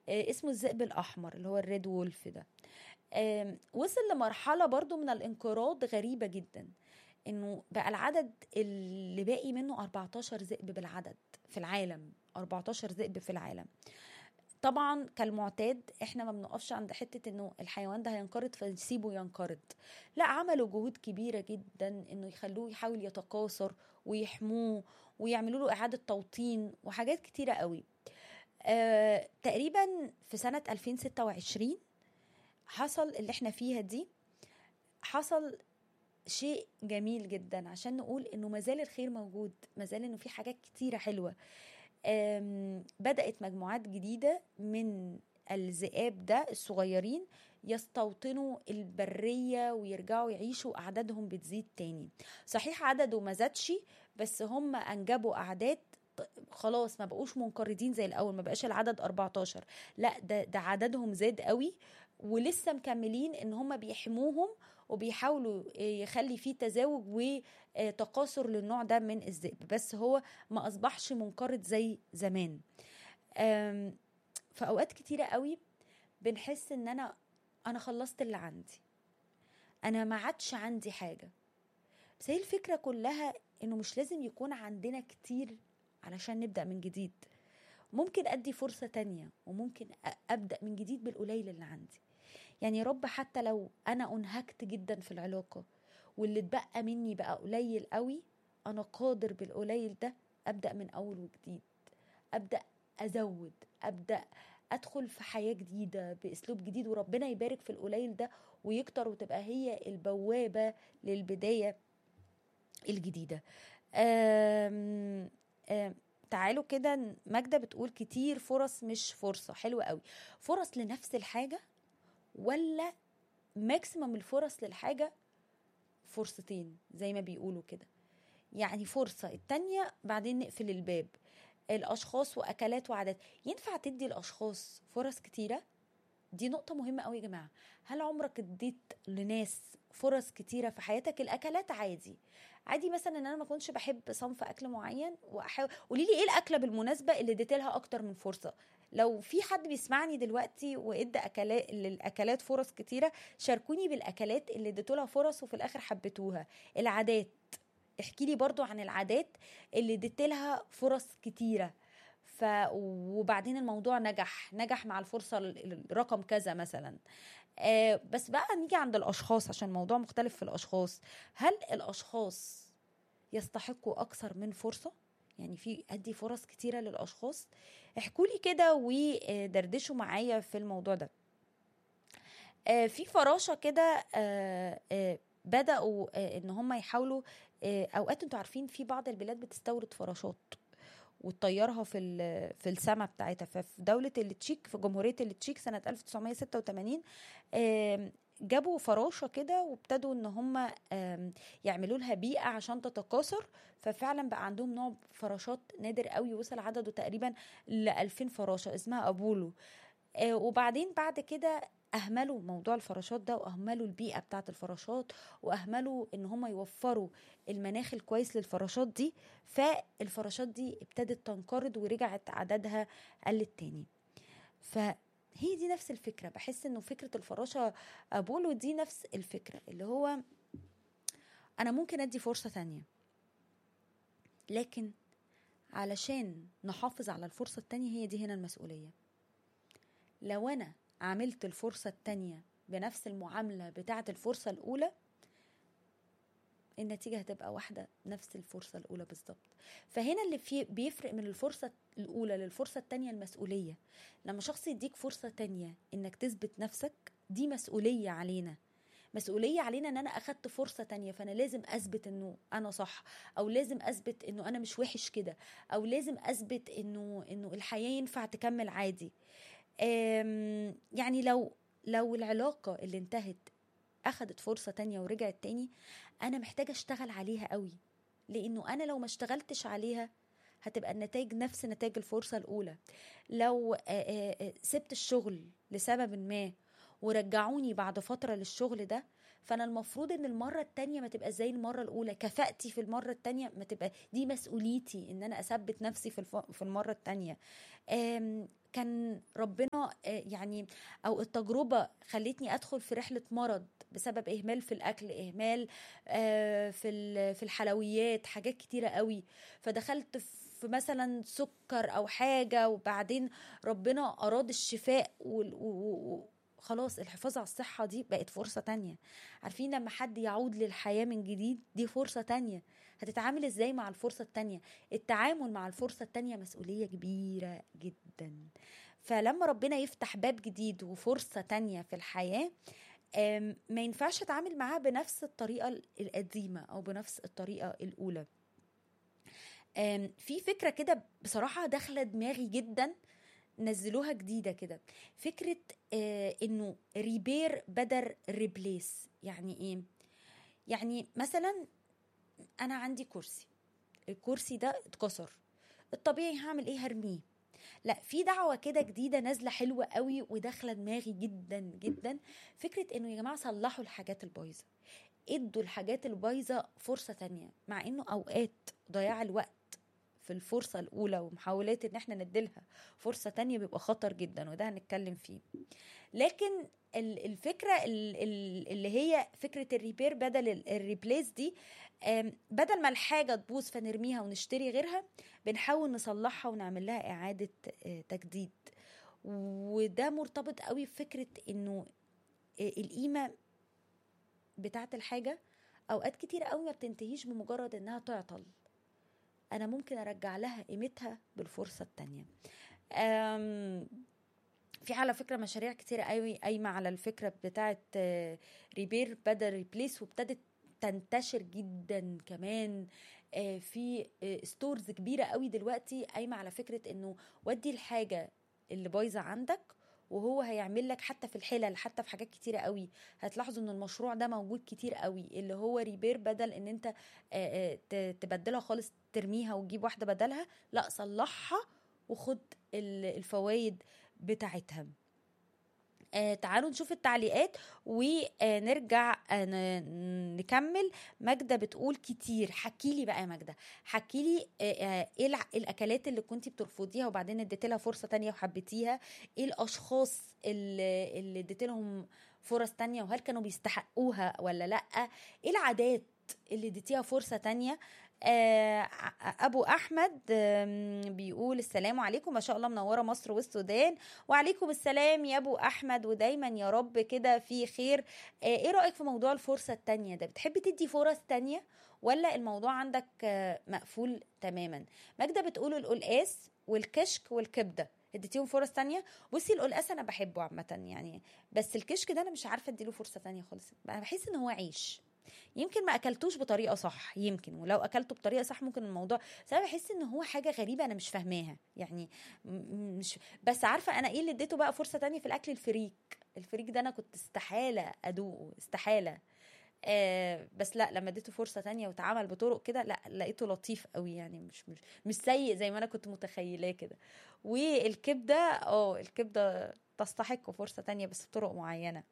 آه، اسمه الذئب الاحمر اللي هو الريد وولف ده آم، وصل لمرحله برضو من الانقراض غريبه جدا انه بقى العدد اللي باقي منه 14 ذئب بالعدد في العالم 14 ذئب في العالم طبعا كالمعتاد احنا ما بنقفش عند حته انه الحيوان ده هينقرض فنسيبه ينقرض لا عملوا جهود كبيره جدا انه يخلوه يحاول يتكاثر ويحموه ويعملوا له اعاده توطين وحاجات كتيره قوي آه تقريبا في سنه 2026 حصل اللي احنا فيها دي حصل شيء جميل جدا عشان نقول انه مازال الخير موجود مازال انه في حاجات كتيره حلوه آم، بدات مجموعات جديده من الذئاب ده الصغيرين يستوطنوا البريه ويرجعوا يعيشوا اعدادهم بتزيد تاني صحيح عدده ما زادش بس هم انجبوا اعداد ط- خلاص ما بقوش منقرضين زي الاول ما بقاش العدد 14 لا ده ده عددهم زاد قوي ولسه مكملين ان هم بيحموهم وبيحاولوا يخلي فيه تزاوج وتكاثر للنوع ده من الذئب بس هو ما اصبحش منقرض زي زمان أم، في اوقات كتيره قوي بنحس ان انا انا خلصت اللي عندي انا ما عادش عندي حاجه بس هي الفكره كلها انه مش لازم يكون عندنا كتير علشان نبدا من جديد ممكن ادي فرصه تانية وممكن أ- ابدا من جديد بالقليل اللي عندي يعني يا رب حتى لو انا انهكت جدا في العلاقه واللي اتبقى مني بقى قليل قوي انا قادر بالقليل ده ابدا من اول وجديد ابدا ازود ابدا ادخل في حياه جديده باسلوب جديد وربنا يبارك في القليل ده ويكتر وتبقى هي البوابه للبدايه الجديده آم آم تعالوا كده ماجدة بتقول كتير فرص مش فرصة حلوة قوي فرص لنفس الحاجة ولا ماكسيمم الفرص للحاجة فرصتين زي ما بيقولوا كده يعني فرصة التانية بعدين نقفل الباب الأشخاص وأكلات وعادات ينفع تدي الأشخاص فرص كتيرة دي نقطة مهمة قوي يا جماعة هل عمرك اديت لناس فرص كتيرة في حياتك الأكلات عادي عادي مثلا ان انا ما كنتش بحب صنف اكل معين واحاول قولي لي ايه الاكله بالمناسبه اللي اديت لها اكتر من فرصه لو في حد بيسمعني دلوقتي وادى اكلات للاكلات فرص كتيره شاركوني بالاكلات اللي اديتوا لها فرص وفي الاخر حبيتوها العادات احكي لي برضو عن العادات اللي اديت لها فرص كتيره ف وبعدين الموضوع نجح نجح مع الفرصه ال- الرقم كذا مثلا آه بس بقى نيجي عند الاشخاص عشان الموضوع مختلف في الاشخاص هل الاشخاص يستحقوا اكثر من فرصه يعني في ادي فرص كتيره للاشخاص احكوا لي كده ودردشوا معايا في الموضوع ده آه، في فراشه كده آه، آه، بداوا آه، ان هم يحاولوا آه، اوقات انتوا عارفين في بعض البلاد بتستورد فراشات وتطيرها في ال- في السماء بتاعتها ففي دوله التشيك في جمهوريه التشيك سنه 1986 آم، جابوا فراشه كده وابتدوا ان هم آم، يعملوا لها بيئه عشان تتكاثر ففعلا بقى عندهم نوع فراشات نادر قوي وصل عدده تقريبا ل 2000 فراشه اسمها ابولو آه، وبعدين بعد كده اهملوا موضوع الفراشات ده واهملوا البيئه بتاعه الفراشات واهملوا ان هم يوفروا المناخ الكويس للفراشات دي فالفراشات دي ابتدت تنقرض ورجعت عددها قلت تاني فهي دي نفس الفكره بحس انه فكره الفراشه ابولو دي نفس الفكره اللي هو انا ممكن ادي فرصه تانية لكن علشان نحافظ على الفرصه التانية هي دي هنا المسؤوليه لو انا عملت الفرصه التانية بنفس المعامله بتاعه الفرصه الاولى النتيجه هتبقى واحده نفس الفرصه الاولى بالظبط فهنا اللي في بيفرق من الفرصه الاولى للفرصه التانية المسؤوليه لما شخص يديك فرصه تانية انك تثبت نفسك دي مسؤوليه علينا مسؤولية علينا ان انا اخدت فرصة تانية فانا لازم اثبت انه انا صح او لازم اثبت انه انا مش وحش كده او لازم اثبت انه انه الحياة ينفع تكمل عادي أم، يعني لو لو العلاقة اللي انتهت اخدت فرصة تانية ورجعت تاني انا محتاجة اشتغل عليها قوي لانه انا لو ما اشتغلتش عليها هتبقى النتائج نفس نتائج الفرصة الأولى لو آه، آه، آه، سبت الشغل لسبب ما ورجعوني بعد فترة للشغل ده فانا المفروض ان المره التانية ما تبقى زي المره الاولى كفاءتي في المره التانية ما تبقى دي مسؤوليتي ان انا اثبت نفسي في الف... في المره التانية آم، كان ربنا آه، يعني او التجربه خلتني ادخل في رحله مرض بسبب اهمال في الاكل اهمال آه، في ال- في الحلويات حاجات كتيره قوي فدخلت في مثلا سكر او حاجه وبعدين ربنا اراد الشفاء وال- و- و- و- خلاص الحفاظ على الصحة دي بقت فرصة تانية عارفين لما حد يعود للحياة من جديد دي فرصة تانية هتتعامل ازاي مع الفرصة التانية التعامل مع الفرصة التانية مسؤولية كبيرة جدا فلما ربنا يفتح باب جديد وفرصة تانية في الحياة آم، ما ينفعش اتعامل معاها بنفس الطريقة القديمة او بنفس الطريقة الاولى آم، في فكرة كده بصراحة داخلة دماغي جدا نزلوها جديدة كده فكرة آه انه ريبير بدل ريبليس يعني ايه يعني مثلا انا عندي كرسي الكرسي ده اتكسر الطبيعي هعمل ايه هرميه لا في دعوة كده جديدة نازلة حلوة قوي وداخلة دماغي جدا جدا فكرة انه يا جماعة صلحوا الحاجات البايظة ادوا الحاجات البايظة فرصة تانية مع انه اوقات ضياع الوقت في الفرصة الأولى ومحاولات إن احنا نديلها فرصة تانية بيبقى خطر جدا وده هنتكلم فيه لكن ال- الفكرة ال- ال- اللي هي فكرة الريبير بدل ال- الريبليس دي آم، بدل ما الحاجة تبوظ فنرميها ونشتري غيرها بنحاول نصلحها ونعمل لها إعادة آه، تجديد وده مرتبط قوي بفكرة إنه آه، القيمة بتاعت الحاجة أوقات كتير قوي ما بتنتهيش بمجرد إنها تعطل انا ممكن ارجع لها قيمتها بالفرصه التانية أم، في على فكره مشاريع كتيره قوي قايمه على الفكره بتاعه ريبير بدل ريبليس وابتدت تنتشر جدا كمان آه، في ستورز كبيره قوي دلوقتي قايمه على فكره انه ودي الحاجه اللي بايظه عندك وهو هيعمل لك حتى في الحلل حتى في حاجات كتيره قوي هتلاحظوا ان المشروع ده موجود كتير قوي اللي هو ريبير بدل ان انت آه، آه، ت- تبدلها خالص ترميها وتجيب واحده بدلها لا صلحها وخد ال- الفوائد بتاعتها آه تعالوا نشوف التعليقات ونرجع آه ن- نكمل ماجدة بتقول كتير حكي لي بقى يا ماجدة حكي لي آه آه، ايه الع- الاكلات اللي كنتي بترفضيها وبعدين اديت لها فرصة تانية وحبيتيها ايه الاشخاص اللي اللي اديت لهم فرص تانية وهل كانوا بيستحقوها ولا لا ايه العادات اللي اديتيها فرصة تانية آه ع- ابو احمد آم، بيقول السلام عليكم ما شاء الله منوره مصر والسودان وعليكم السلام يا ابو احمد ودايما يا رب كده في خير آه، ايه رايك في موضوع الفرصه التانية ده بتحبي تدي فرص تانية ولا الموضوع عندك آه، مقفول تماما ماجدة بتقول القلقاس والكشك والكبده اديتيهم فرص تانية بصي القلقاس انا بحبه عامه يعني بس الكشك ده انا مش عارفه اديله فرصه تانية خالص انا بحس ان هو عيش يمكن ما اكلتوش بطريقه صح يمكن ولو اكلته بطريقه صح ممكن الموضوع بس انا بحس ان هو حاجه غريبه انا مش فاهماها يعني م- م- مش بس عارفه انا ايه اللي اديته بقى فرصه تانية في الاكل الفريك الفريك ده انا كنت استحاله ادوقه استحاله آه بس لا لما اديته فرصه تانية واتعمل بطرق كده لا لقيته لطيف قوي يعني مش مش مش سيء زي ما انا كنت متخيلاه كده والكبده اه الكبده تستحق فرصه تانية بس بطرق معينه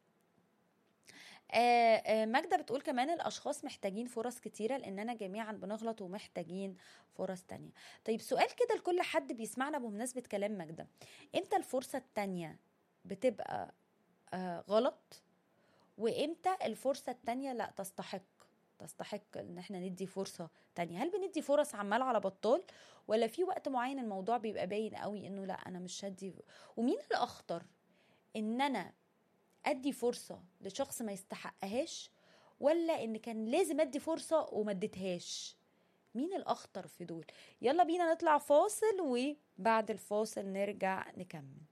آه، آه، ماجدة بتقول كمان الأشخاص محتاجين فرص كتيرة لأننا جميعا بنغلط ومحتاجين فرص تانية طيب سؤال كده لكل حد بيسمعنا بمناسبة كلام ماجدة امتى الفرصة التانية بتبقى آه، غلط وامتى الفرصة التانية لا تستحق تستحق ان احنا ندي فرصة تانية هل بندي فرص عمال على بطال ولا في وقت معين الموضوع بيبقى باين قوي انه لا انا مش هدي ومين الاخطر ان انا ادي فرصه لشخص ما يستحقهاش ولا ان كان لازم ادي فرصه وما اديتهاش مين الاخطر في دول يلا بينا نطلع فاصل وبعد الفاصل نرجع نكمل